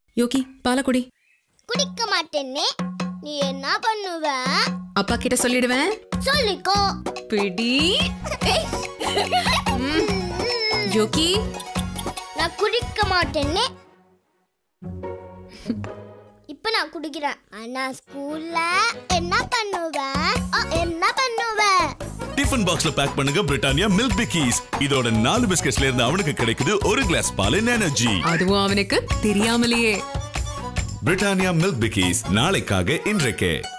யோகி பாலக்குடி குடிக்க மாட்டேன்னே நீ என்ன பண்ணுவ அப்பா கிட்ட சொல்லிடுவேன் சொல்லிக்கோ பிடி ம். யோகி நான் குடிக்க மாட்டேன்னே இப்ப நான் குடிக்கிறேன் ஆனா ஸ்கூல்ல என்ன பண்ணுவேன் அ, என்ன பண்ணுவேன் டிஃபன் பாக்ஸ்ல பேக் பண்ணுங்க பிரிட்டானியா மில்க் பிக்கீஸ் இதோட நாலு பிஸ்கட்ஸ்ல இருந்து அவனுக்கு கிடைக்குது ஒரு கிளாஸ் பாலின் எனர்ஜி அதுவும் அவனுக்கு தெரியாமலேயே பிரிட்டானியா மில்க் பிக்கீஸ் நாளைக்காக இன்றைக்கே